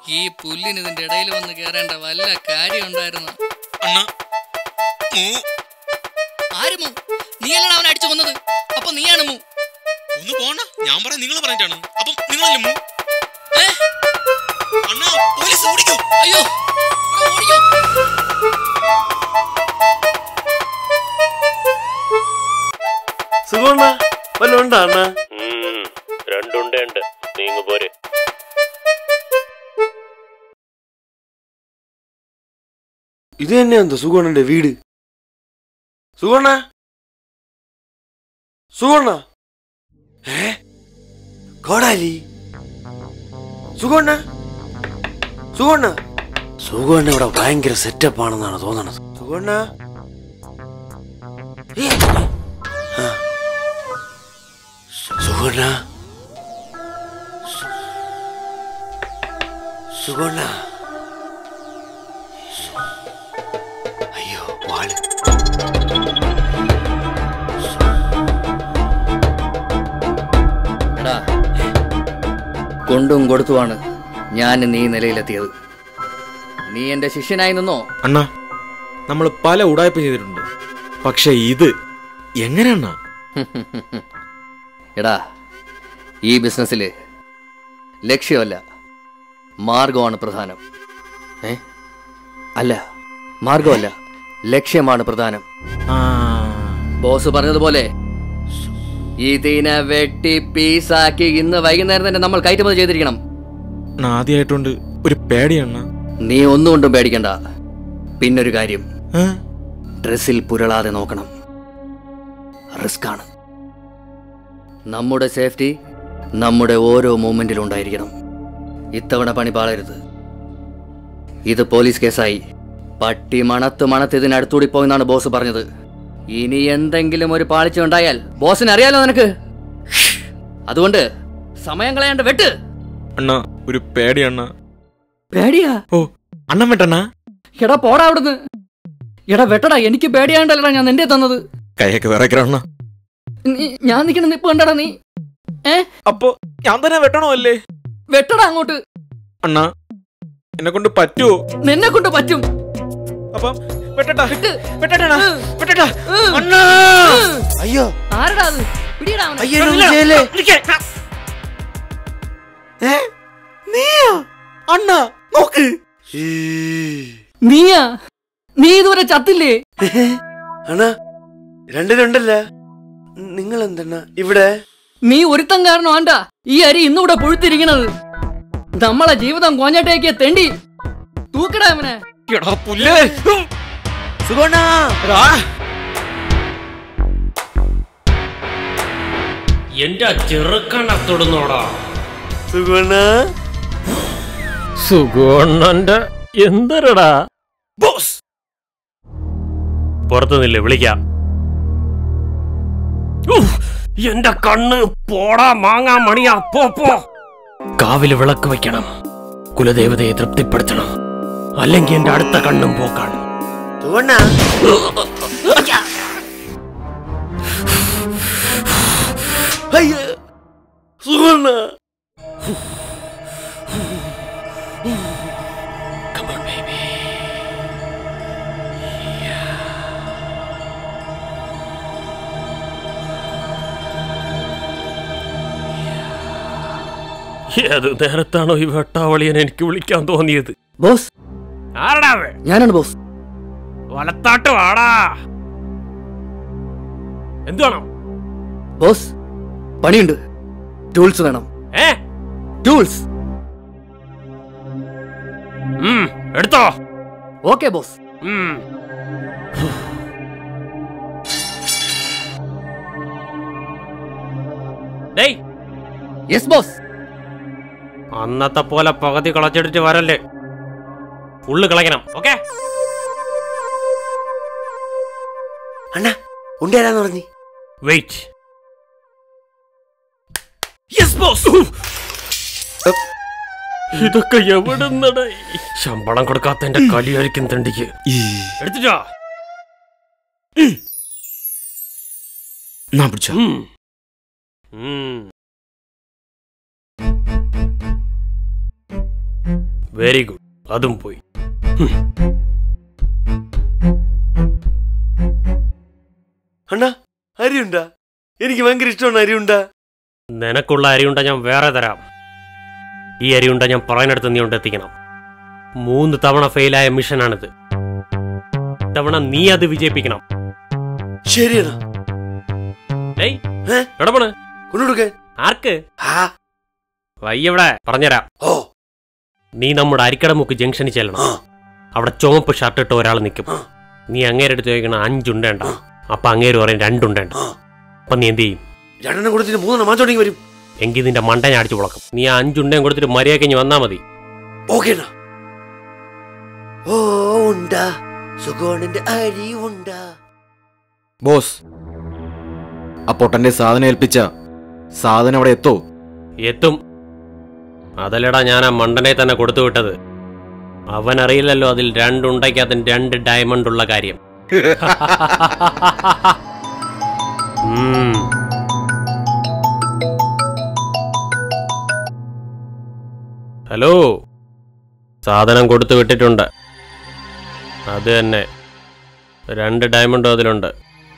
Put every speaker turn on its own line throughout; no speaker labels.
ഈ പുല്ലിന് ഇതിന്റെ ഇടയിൽ വന്ന് കയറേണ്ട വല്ല കാര്യം ഉണ്ടായിരുന്നു
അണ്ണ മൂ
ആര് മൂ നീയല്ലാണ് അവനെ അടിച്ചു കൊന്നത് അപ്പൊ നീയാണ് മൂ
ഒന്ന് പോണ ഞാൻ പറയാം നിങ്ങൾ പറഞ്ഞിട്ടാണ് അപ്പം നിങ്ങളല്ലേ മൂ
ഏ?
അണ്ണ പോലീസ് ഓടിക്കോ
അയ്യോ ഇവിടെ ഓടിക്കോ
സുഖണ്ണ വല്ല ഉണ്ടാ അണ്ണ
ഉം, രണ്ടുണ്ടേ ഉണ്ട് നീങ്ങ് പോര്
ഇത് തന്നെ എന്തോ സുഖണ്ണന്റെ വീട് സുഖണ്ണ സുഖണ്ണ ഏ കോടാലി സുഖണ്ണ സുഖണ്ണ സുഖണ്ണ ഇവിടെ ഭയങ്കര സെറ്റപ്പ് ആണെന്നാണ് തോന്നണത് സുഖണ്ണ ഏ, ആ. സു- സുഖണ്ണ സു- സുഖണ്ണ അയ്യോ വാള്
എടാ കൊണ്ടും കൊടുത്തുമാണ് ഞാൻ നീ നിലയിലെത്തിയത് നീ എന്റെ ശിഷ്യനായി നിന്നോ
അണ്ണാ നമ്മൾ പല ഉടായ്പ ചെയ്തിട്ടുണ്ട് പക്ഷെ ഇത് എങ്ങനെയണ്ണാ
എടാ ഈ ബിസിനസ്സിൽ ലക്ഷ്യമല്ല മാർഗമാണ് പ്രധാനം ഏ അല്ല മാർഗമല്ല ലക്ഷ്യമാണ് പ്രധാനം
ആ,
ബോസ് പറഞ്ഞതുപോലെ ഇതിനെ വെട്ടി പീസാക്കി ഇന്ന് വൈകുന്നേരം തന്നെ നമ്മൾ കയറ്റുമതി ചെയ്തിരിക്കണം
അണ്ണാ, ആദ്യമായിട്ടുണ്ട് ഒരു പേടിയണ്ണ
നീ ഒന്നുകൊണ്ടും പേടിക്കണ്ട പിന്നൊരു കാര്യം
ഏ?
ഡ്രസ്സിൽ പുരളാതെ നോക്കണം റിസ്ക് ആണ് നമ്മുടെ സേഫ്റ്റി നമ്മുടെ ഓരോ മൂമെന്റിലും ഉണ്ടായിരിക്കണം ഇത്തവണ പണി പാളരുത് ഇത് പോലീസ് കേസായി പട്ടി മണത്ത് മണത്ത് ഇതിനടുത്തൂടി പോയെന്നാണ് ബോസ് പറഞ്ഞത് ഇനി എന്തെങ്കിലും ഒരു പാളിച്ച ഉണ്ടായാൽ ബോസിന് അറിയാലോ നിനക്ക് അതുകൊണ്ട് സമയം കളയാണ്ട് വെട്ട്
അണ്ണാ ഒരു പേടിയണ്ണ
പേടിയാ
ഓ അണ്ണൻ വെട്ടണ്ണ
എടാ പോടാ അവിടുന്ന് എടാ വെട്ടടാ എനിക്ക് പേടിയാണ്ടല്ലടാ ഞാൻ നിന്റെ തന്നത്
കൈയൊക്കെ വിറയ്ക്കണ
നീ- ഞാൻ നിൽക്കണ നിപ്പ് കണ്ടടാ നീ ഏ
അപ്പൊ ഞാൻ തന്നെ വെട്ടണോ അല്ലേ
വെട്ടടാ അങ്ങോട്ട്
അണ്ണാ എന്നെ കൊണ്ട് പറ്റുമോ
നിന്നെ കൊണ്ട് പറ്റും
അപ്പം വെട്ടട്ടാ
വെട്ട്.
വെട്ടട്ടാ
ഉം.
വെട്ടട്ടാ
ഉം.
അണ്ണാ
അയ്യോ
ആരടാ അത് പിടിയടാ അവനെ.
അയ്യോ ഒന്നും ചെയ്യല്ലേ ഏ നീയോ
അണ്ണാ നോക്ക്
ഈ.
നീയാ നീ ഇതുവരെ ചത്തില്ലേ
അണ്ണ രണ്ടിലുണ്ടല്ല നിങ്ങൾ എന്തെണ്ണ ഇവിടെ
നീ ഒരുത്തം കാരണം ആണ്ടാ ഈ അരി ഇന്നിവിടെ പുഴുത്തിരിക്കണത് നമ്മളെ ജീവിതം കോഞ്ഞട്ടേക്ക് തെണ്ടി തൂക്കടാ അവനെ
എടാ പുല്ലേ
സുഗുണ
എടാ
എന്റെ ചെറുക്കണ തൊടുന്നോടാ
സുഗുണ
സുഗോണ്ണന്റെ എന്തരടാ
ബോസ്
പുറത്തു നില്ല വിളിക്കാം ഉഫ്, എന്റെ കണ്ണ് പോടാ മാങ്ങാ മണിയാ പോ പോ കാവില് വിളക്ക് വെക്കണം കുലദേവതയെ തൃപ്തിപ്പെടുത്തണം അല്ലെങ്കിൽ എന്റെ അടുത്ത കണ്ണും പോക്കാണ്
സുഗുണ അയ്യോ സുഗുണ
ഏത് നേരത്താണോ ഈ വെട്ടാവളിയൻ എനിക്ക് വിളിക്കാൻ തോന്നിയത്
ബോസ്
ആരടാ അവൻ?
ഞാനാണ് ബോസ്
വലത്താട്ട് വാടാ എന്ത് വേണം
ബോസ് പണിയുണ്ട് ടൂൾസ് വേണം
ഏ
ടൂൾസ്
ഉം, എടുത്തോ
ഓക്കെ ബോസ്
ഉം. ഡേയ്
യെസ് ബോസ്
അന്നത്തെ പോലെ പകുതി കളച്ചെടുത്ത് വരല്ലേ ഫുള്ള് കളയണം ഓക്കെ
അണ്ണ ഉണ്ടേരാന്ന് പറഞ്ഞു
വെയിറ്റ് ഇതൊക്കെ എവിടുന്നടേ ശമ്പളം കൊടുക്കാത്ത എന്റെ കലിയായിരിക്കും തണ്ടിക്ക്
ഈ
എടുത്തിട്ടോ
എന്നാ പിടിച്ചോ
ഉം. ഉം. വെരി ഗുഡ് അതും പോയി
അണ്ണാ അരിയുണ്ടാ എനിക്ക് ഭയങ്കര ഇഷ്ടമാണ് അരിയുണ്ടാ
നിനക്കുള്ള അരിയുണ്ട ഞാൻ വേറെ തരാം ഈ അരിയുണ്ട ഞാൻ പറയുന്നിടത്ത് നീ കൊണ്ട് എത്തിക്കണം മൂന്ന് തവണ ഫെയിലായ മിഷനാണിത് തവണ നീ അത് വിജയിപ്പിക്കണം
ശരിയാണ്
ഏയ്
ഏ?
എടപണ്
കൊണ്ടുകൊടുക്കാൻ
ആർക്ക്
ആ
വയ്യവിടെ പറഞ്ഞുതരാം
ഓ
നീ നമ്മുടെ അരിക്കടമുക്ക് ജംഗ്ഷനിൽ ചെല്ലണം
ആ
അവിടെ ചുവപ്പ് ഷർട്ട് ഇട്ട് ഒരാൾ നിൽക്കും
ആ.
നീ അങ്ങേരെ അടുത്ത് ചോദിക്കണം അഞ്ചുണ്ടേണ്ട
ആ.
അപ്പൊ അങ്ങേര് പറയും രണ്ടുണ്ടേണ്ട
ആ
അപ്പൊ നീ എന്ത് ചെയ്യും
രണ്ടെണ്ണം കൊടുത്തിട്ട് മൂന്നെണ്ണം മാറ്റോണ്ടെങ്കിൽ വരും
എങ്കിൽ നിന്റെ മണ്ട ഞാൻ അടിച്ചു പുളക്കും നീ ആ അഞ്ചുണ്ടയും കൊടുത്തിട്ട് മര്യാദ കഴിഞ്ഞ് വന്നാ മതി
ഓക്കെ ഓ ഉണ്ടാ സുഗോണിന്റെ അരി ഉണ്ടാ
ബോസ് ആ പൊട്ടന്റെ സാധനം ഏൽപ്പിച്ച സാധനം അവിടെ എത്തോ
എത്തും അതല്ലടാ ഞാൻ ആ മണ്ടനെ തന്നെ കൊടുത്തു വിട്ടത് അവൻ അറിയില്ലല്ലോ അതിൽ രണ്ടുണ്ടയ്ക്കകത്ത് രണ്ട് ഡയമണ്ട് ഉള്ള കാര്യം ഉം. ഹലോ സാധനം കൊടുത്തു വിട്ടിട്ടുണ്ട് അത് തന്നെ രണ്ട് ഡയമണ്ടും അതിലുണ്ട്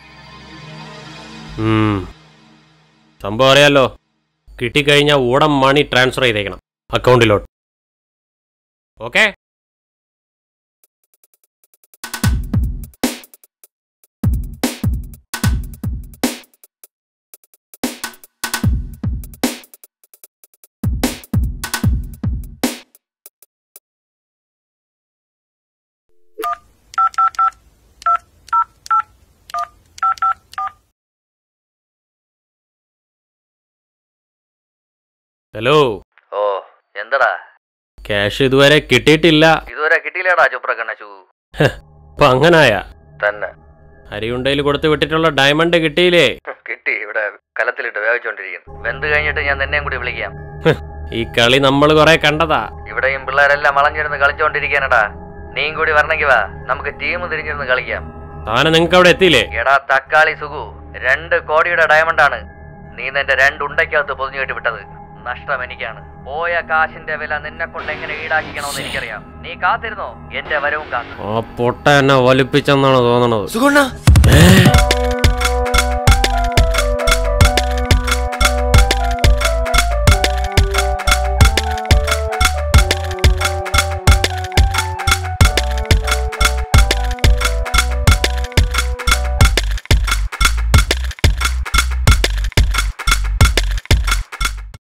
ഉം. സംഭവം അറിയാലോ കിട്ടിക്കഴിഞ്ഞാൽ ഉടൻ മണി ട്രാൻസ്ഫർ ചെയ്തേക്കണം അക്കൗണ്ടിലോട്ട് ഓക്കെ ഹലോ
ഓ എന്തടാ
ക്യാഷ് ഇതുവരെ കിട്ടിയിട്ടില്ല
ഇതുവരെ കിട്ടിയില്ലടാ ചുപ്രകണ്ണ ഷൂ
അപ്പൊ അങ്ങനായ
തന്നെ
അരിയുണ്ടയിൽ കൊടുത്ത് വിട്ടിട്ടുള്ള ഡയമണ്ട് കിട്ടിയില്ലേ
കിട്ടി ഇവിടെ കലത്തിലിട്ട് വേവിച്ചോണ്ടിരിക്കുന്നു വെന്ത് കഴിഞ്ഞിട്ട് ഞാൻ നിന്നെയും കൂടി വിളിക്കാം
ഈ കളി നമ്മൾ കുറെ കണ്ടതാ
ഇവിടെയും പിള്ളേരെല്ലാം വളഞ്ഞിരുന്ന് കളിച്ചോണ്ടിരിക്കാനടാ നീയും കൂടി വരണമെങ്കിൽ വാ നമുക്ക് ടീം തിരിഞ്ഞിരുന്ന് കളിക്കാം
സാധനം നിങ്ങൾക്ക് അവിടെ എത്തിയില്ലേ
എടാ തക്കാളി സുഖു രണ്ട് കോടിയുടെ ഡയമണ്ട് ആണ് നീ നിന്റെ രണ്ട് ഉണ്ടയ്ക്കകത്ത് പൊതിഞ്ഞു കെട്ടി വിട്ടത് നഷ്ടം എനിക്കാണ് പോയ കാശിന്റെ വില നിന്നെ കൊണ്ട് എങ്ങനെ ഈടാക്കിക്കണമെന്ന് എനിക്കറിയാം നീ കാത്തിരുന്നോ എന്റെ വരവും കാത്തു
ആ പൊട്ട എന്നെ വലിപ്പിച്ചെന്നാണ് തോന്നണത്
സുഗോണ്ണ
ഏ?